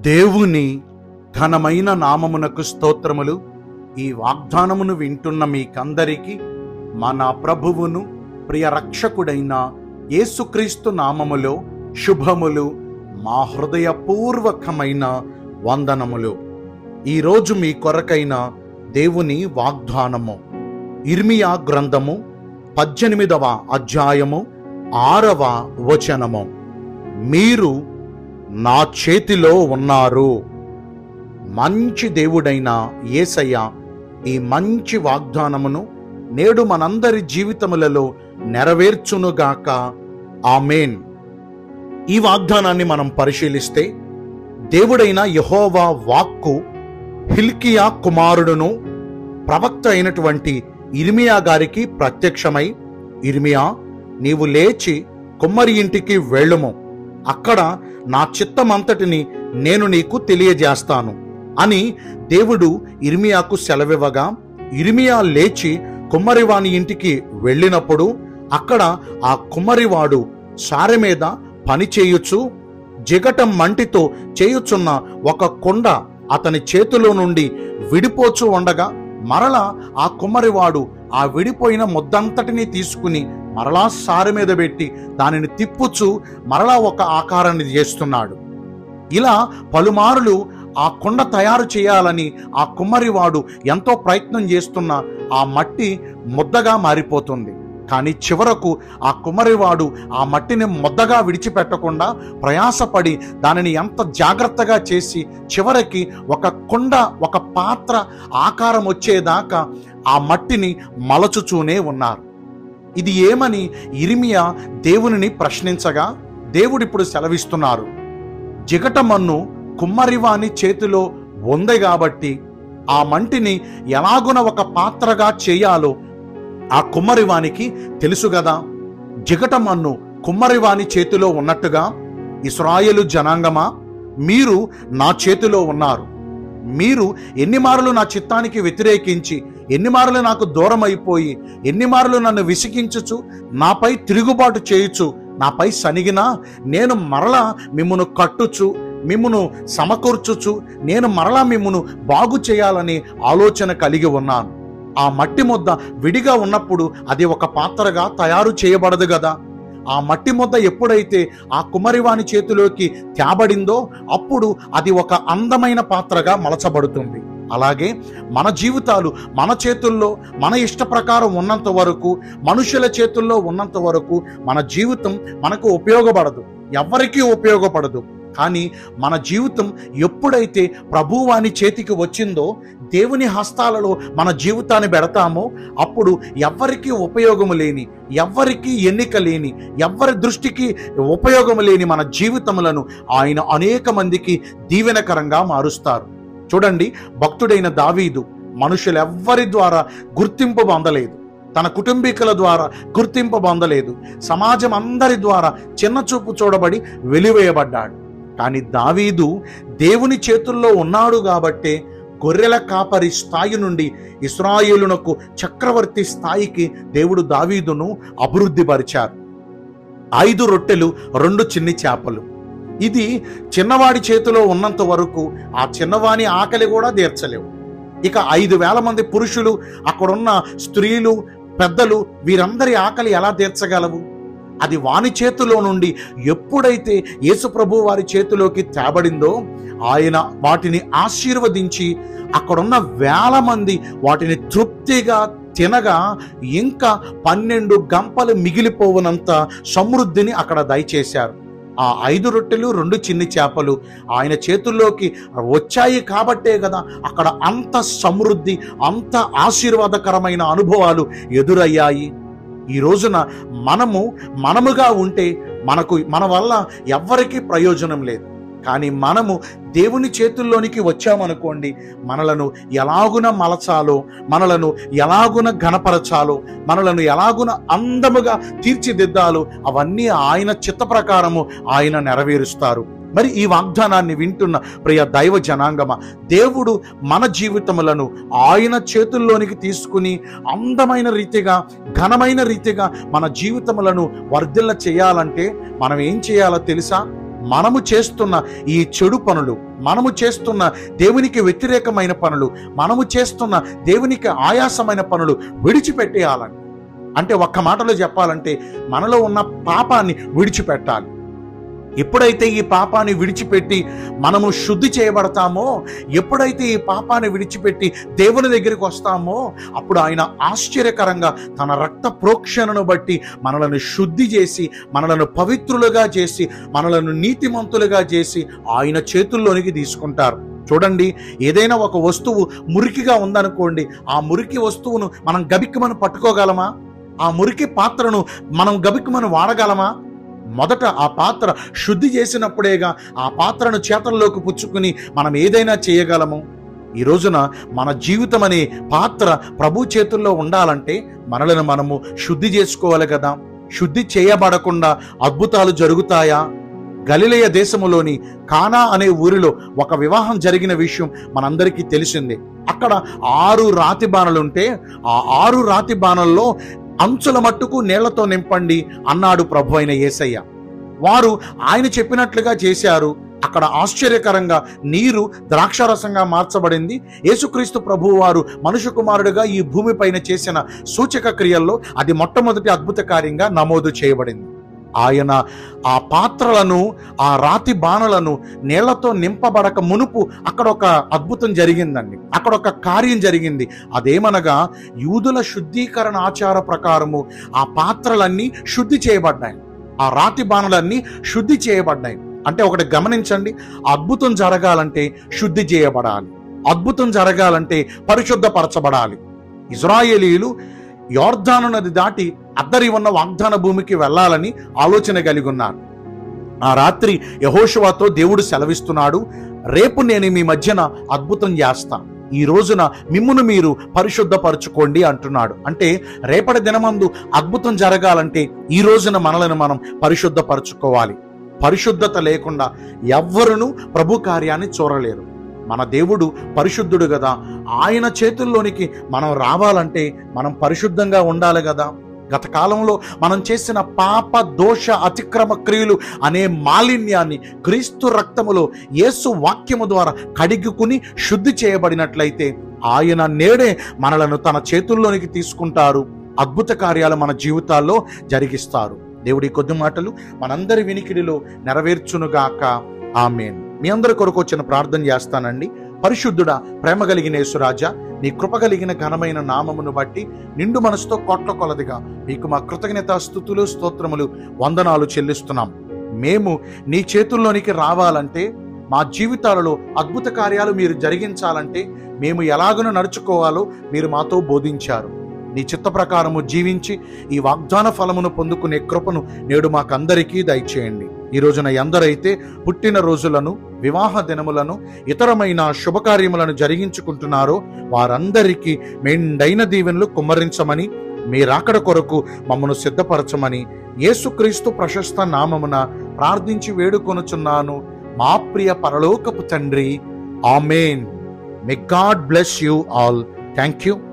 దేవుని ఘనమైన నామమునకు స్తోత్రములు ఈ వాగ్దానమును వింటున్న మీకందరికీ మన ప్రభువును ప్రియ రక్షకుడైన యేసుక్రీస్తు నామములో శుభములు మా హృదయపూర్వకమైన వందనములు ఈరోజు మీ కొరకైన దేవుని వాగ్దానము ఇర్మియా గ్రంథము పద్దెనిమిదవ అధ్యాయము ఆరవ వచనము మీరు నా చేతిలో ఉన్నారు మంచి దేవుడైన యేసయ్య ఈ మంచి వాగ్దానమును నేడు మనందరి జీవితములలో నెరవేర్చునుగాక ఆమెన్ ఈ వాగ్దానాన్ని మనం పరిశీలిస్తే దేవుడైన యహోవా వాక్కు హిల్కియా కుమారుడును ప్రవక్త అయినటువంటి ఇర్మియా గారికి ప్రత్యక్షమై ఇర్మియా నీవు లేచి కుమ్మరి ఇంటికి వెళ్ళుము అక్కడ నా చిత్తమంతటిని నేను నీకు తెలియజేస్తాను అని దేవుడు ఇర్మియాకు సెలవివ్వగా ఇర్మియా లేచి కుమ్మరివాని ఇంటికి వెళ్ళినప్పుడు అక్కడ ఆ కుమ్మరివాడు సారె మీద పని చేయుచు జిగటం మంటితో చేయుచున్న ఒక కొండ అతని చేతిలో నుండి విడిపోచు ఉండగా మరలా ఆ కుమ్మరివాడు ఆ విడిపోయిన ముద్దంతటిని తీసుకుని మరలా సారె మీద పెట్టి దానిని తిప్పుచు మరలా ఒక ఆకారాన్ని చేస్తున్నాడు ఇలా పలుమారులు ఆ కొండ తయారు చేయాలని ఆ కుమ్మరివాడు ఎంతో ప్రయత్నం చేస్తున్న ఆ మట్టి ముద్దగా మారిపోతుంది కానీ చివరకు ఆ కుమ్మరివాడు ఆ మట్టిని ముద్దగా విడిచిపెట్టకుండా ప్రయాసపడి దానిని ఎంత జాగ్రత్తగా చేసి చివరికి ఒక కుండ ఒక పాత్ర ఆకారం వచ్చేదాకా ఆ మట్టిని మలచుచూనే ఉన్నారు ఇది ఏమని ఇరిమియా దేవునిని ప్రశ్నించగా దేవుడిప్పుడు సెలవిస్తున్నారు జిగటమన్ను కుమ్మరివాని చేతిలో ఉంది కాబట్టి ఆ మంటిని ఎలాగున ఒక పాత్రగా చేయాలో ఆ కుమ్మరివానికి తెలుసు కదా జిగటమన్ను కుమ్మరివాని చేతిలో ఉన్నట్టుగా ఇస్రాయేలు జనాంగమా మీరు నా చేతిలో ఉన్నారు మీరు ఎన్ని మారులు నా చిత్తానికి వ్యతిరేకించి ఎన్ని మారులు నాకు దూరం అయిపోయి ఎన్ని మారులు నన్ను విసిగించుచు నాపై తిరుగుబాటు చేయుచు నాపై సనిగినా నేను మరలా మిమ్మును కట్టుచు మిమ్మును సమకూర్చుచు నేను మరలా మిమ్మును బాగు చేయాలని ఆలోచన కలిగి ఉన్నాను ఆ మట్టి ముద్ద విడిగా ఉన్నప్పుడు అది ఒక పాత్రగా తయారు చేయబడదు కదా ఆ మట్టి ముద్ద ఎప్పుడైతే ఆ కుమరివాని చేతిలోకి తేబడిందో అప్పుడు అది ఒక అందమైన పాత్రగా మలచబడుతుంది అలాగే మన జీవితాలు మన చేతుల్లో మన ఇష్ట ప్రకారం ఉన్నంత వరకు మనుషుల చేతుల్లో ఉన్నంత వరకు మన జీవితం మనకు ఉపయోగపడదు ఎవరికీ ఉపయోగపడదు కానీ మన జీవితం ఎప్పుడైతే ప్రభువాని చేతికి వచ్చిందో దేవుని హస్తాలలో మన జీవితాన్ని పెడతామో అప్పుడు ఎవ్వరికీ ఉపయోగము లేని ఎవ్వరికీ ఎన్నిక లేని ఎవ్వరి దృష్టికి ఉపయోగము లేని మన జీవితములను ఆయన అనేక మందికి దీవెనకరంగా మారుస్తారు చూడండి భక్తుడైన దావీదు మనుషులెవ్వరి ద్వారా గుర్తింపు పొందలేదు తన కుటుంబీకుల ద్వారా గుర్తింపు పొందలేదు సమాజం అందరి ద్వారా చిన్న చూపు చూడబడి వెలివేయబడ్డాడు కానీ దావీదు దేవుని చేతుల్లో ఉన్నాడు కాబట్టే గొర్రెల కాపరి స్థాయి నుండి ఇస్రాయేలునకు చక్రవర్తి స్థాయికి దేవుడు దావీదును అభివృద్ధి పరిచారు ఐదు రొట్టెలు రెండు చిన్ని చేపలు ఇది చిన్నవాడి చేతిలో ఉన్నంత వరకు ఆ చిన్నవాని ఆకలి కూడా తీర్చలేవు ఇక ఐదు వేల మంది పురుషులు అక్కడున్న స్త్రీలు పెద్దలు వీరందరి ఆకలి ఎలా తీర్చగలవు అది వాని చేతిలో నుండి ఎప్పుడైతే యేసుప్రభు వారి చేతిలోకి తేబడిందో ఆయన వాటిని ఆశీర్వదించి అక్కడున్న వేల మంది వాటిని తృప్తిగా తినగా ఇంకా పన్నెండు గంపలు మిగిలిపోవునంత సమృద్ధిని అక్కడ దయచేశారు ఆ ఐదు రొట్టెలు రెండు చిన్ని చేపలు ఆయన చేతుల్లోకి వచ్చాయి కాబట్టే కదా అక్కడ అంత సమృద్ధి అంత ఆశీర్వాదకరమైన అనుభవాలు ఎదురయ్యాయి ఈ రోజున మనము మనముగా ఉంటే మనకు మన వల్ల ఎవ్వరికీ ప్రయోజనం లేదు కానీ మనము దేవుని చేతుల్లోనికి వచ్చామనుకోండి మనలను ఎలాగున మలచాలో మనలను ఎలాగున ఘనపరచాలో మనలను ఎలాగున అందముగా తీర్చిదిద్దాలో అవన్నీ ఆయన చిత్త ప్రకారము ఆయన నెరవేరుస్తారు మరి ఈ వాగ్దానాన్ని వింటున్న ప్రియ దైవ జనాంగమ దేవుడు మన జీవితములను ఆయన చేతుల్లోనికి తీసుకుని అందమైన రీతిగా ఘనమైన రీతిగా మన జీవితములను వర్ధిల్ల చేయాలంటే మనం ఏం చేయాలో తెలుసా మనము చేస్తున్న ఈ చెడు పనులు మనము చేస్తున్న దేవునికి వ్యతిరేకమైన పనులు మనము చేస్తున్న దేవునికి ఆయాసమైన పనులు విడిచిపెట్టేయాలని అంటే ఒక్క మాటలో చెప్పాలంటే మనలో ఉన్న పాపాన్ని విడిచిపెట్టాలి ఎప్పుడైతే ఈ పాపాన్ని విడిచిపెట్టి మనము శుద్ధి చేయబడతామో ఎప్పుడైతే ఈ పాపాన్ని విడిచిపెట్టి దేవుని దగ్గరికి వస్తామో అప్పుడు ఆయన ఆశ్చర్యకరంగా తన రక్త ప్రోక్షణను బట్టి మనలను శుద్ధి చేసి మనలను పవిత్రులుగా చేసి మనలను నీతిమంతులుగా చేసి ఆయన చేతుల్లోనికి తీసుకుంటారు చూడండి ఏదైనా ఒక వస్తువు మురికిగా ఉందనుకోండి ఆ మురికి వస్తువును మనం గబిక్కుమని పట్టుకోగలమా ఆ మురికి పాత్రను మనం గబిక్కుమని వాడగలమా మొదట ఆ పాత్ర శుద్ధి చేసినప్పుడేగా ఆ పాత్రను చేతల్లోకి పుచ్చుకుని మనం ఏదైనా చేయగలము ఈ రోజున మన జీవితం అనే పాత్ర ప్రభు చేతుల్లో ఉండాలంటే మనలను మనము శుద్ధి చేసుకోవాలి కదా శుద్ధి చేయబడకుండా అద్భుతాలు జరుగుతాయా గలిలయ దేశములోని కానా అనే ఊరిలో ఒక వివాహం జరిగిన విషయం మనందరికీ తెలిసిందే అక్కడ ఆరు రాతి బాణలుంటే ఆ ఆరు రాతి బాణల్లో అంచుల మట్టుకు నీళ్లతో నింపండి అన్నాడు ప్రభు అయిన యేసయ్య వారు ఆయన చెప్పినట్లుగా చేశారు అక్కడ ఆశ్చర్యకరంగా నీరు ద్రాక్షారసంగా మార్చబడింది యేసుక్రీస్తు ప్రభువు వారు మనుష్య కుమారుడిగా ఈ భూమిపైన చేసిన సూచక క్రియల్లో అది మొట్టమొదటి అద్భుత కార్యంగా నమోదు చేయబడింది ఆయన ఆ పాత్రలను ఆ రాతి బాణలను నీళ్లతో నింపబడక మునుపు అక్కడ ఒక అద్భుతం జరిగిందండి అక్కడ ఒక కార్యం జరిగింది అదేమనగా యూదుల శుద్ధీకరణ ఆచార ప్రకారము ఆ పాత్రలన్నీ శుద్ధి చేయబడ్డాయి ఆ రాతి బాణలన్నీ శుద్ధి చేయబడ్డాయి అంటే ఒకటి గమనించండి అద్భుతం జరగాలంటే శుద్ధి చేయబడాలి అద్భుతం జరగాలంటే పరిశుద్ధపరచబడాలి ఇజ్రాయేలీలు యోర్ధాను నది దాటి అద్దరి ఉన్న వాగ్దాన భూమికి వెళ్ళాలని ఆలోచన కలిగి ఉన్నారు ఆ రాత్రి యహోషువాతో దేవుడు సెలవిస్తున్నాడు రేపు నేను మీ మధ్యన అద్భుతం చేస్తా ఈ రోజున మిమ్మును మీరు పరిశుద్ధపరచుకోండి అంటున్నాడు అంటే రేపటి దినమందు అద్భుతం జరగాలంటే ఈ రోజున మనలను మనం పరిశుద్ధపరచుకోవాలి పరిశుద్ధత లేకుండా ఎవ్వరును ప్రభు కార్యాన్ని చూడలేరు మన దేవుడు పరిశుద్ధుడు కదా ఆయన చేతుల్లోనికి మనం రావాలంటే మనం పరిశుద్ధంగా ఉండాలి కదా గత కాలంలో మనం చేసిన పాప దోష అతిక్రమ క్రియలు అనే మాలిన్యాన్ని క్రీస్తు రక్తములో యేసు వాక్యము ద్వారా కడిగుకుని శుద్ధి చేయబడినట్లయితే ఆయన నేడే మనలను తన చేతుల్లోనికి తీసుకుంటారు అద్భుత కార్యాలు మన జీవితాల్లో జరిగిస్తారు దేవుడి కొద్ది మాటలు మనందరి వినికిడిలో నెరవేర్చునుగాక ఆమెన్ మీ అందరి కొరకు వచ్చిన ప్రార్థన చేస్తానండి పరిశుద్ధుడా ప్రేమ కలిగిన యేసురాజా నీ కృప కలిగిన ఘనమైన నామమును బట్టి నిండు మనసుతో కోట్ల కొలదిగా మీకు మా కృతజ్ఞత స్థుతులు స్తోత్రములు వందనాలు చెల్లిస్తున్నాం మేము నీ చేతుల్లోనికి రావాలంటే మా జీవితాలలో అద్భుత కార్యాలు మీరు జరిగించాలంటే మేము ఎలాగను నడుచుకోవాలో మీరు మాతో బోధించారు నీ చిత్త ప్రకారము జీవించి ఈ వాగ్దాన ఫలమును పొందుకునే కృపను నేడు మాకందరికీ దయచేయండి ఈ రోజున ఎందరైతే పుట్టిన రోజులను వివాహ దినములను ఇతరమైన శుభకార్యములను జరిగించుకుంటున్నారో వారందరికీ మెండైన దీవెనలు కుమ్మరించమని మీ రాకడ కొరకు మమ్మను సిద్ధపరచమని యేసుక్రీస్తు ప్రశస్త నామమున ప్రార్థించి వేడుకొనుచున్నాను మా ప్రియ పరలోకపు తండ్రి amen may God bless you all thank you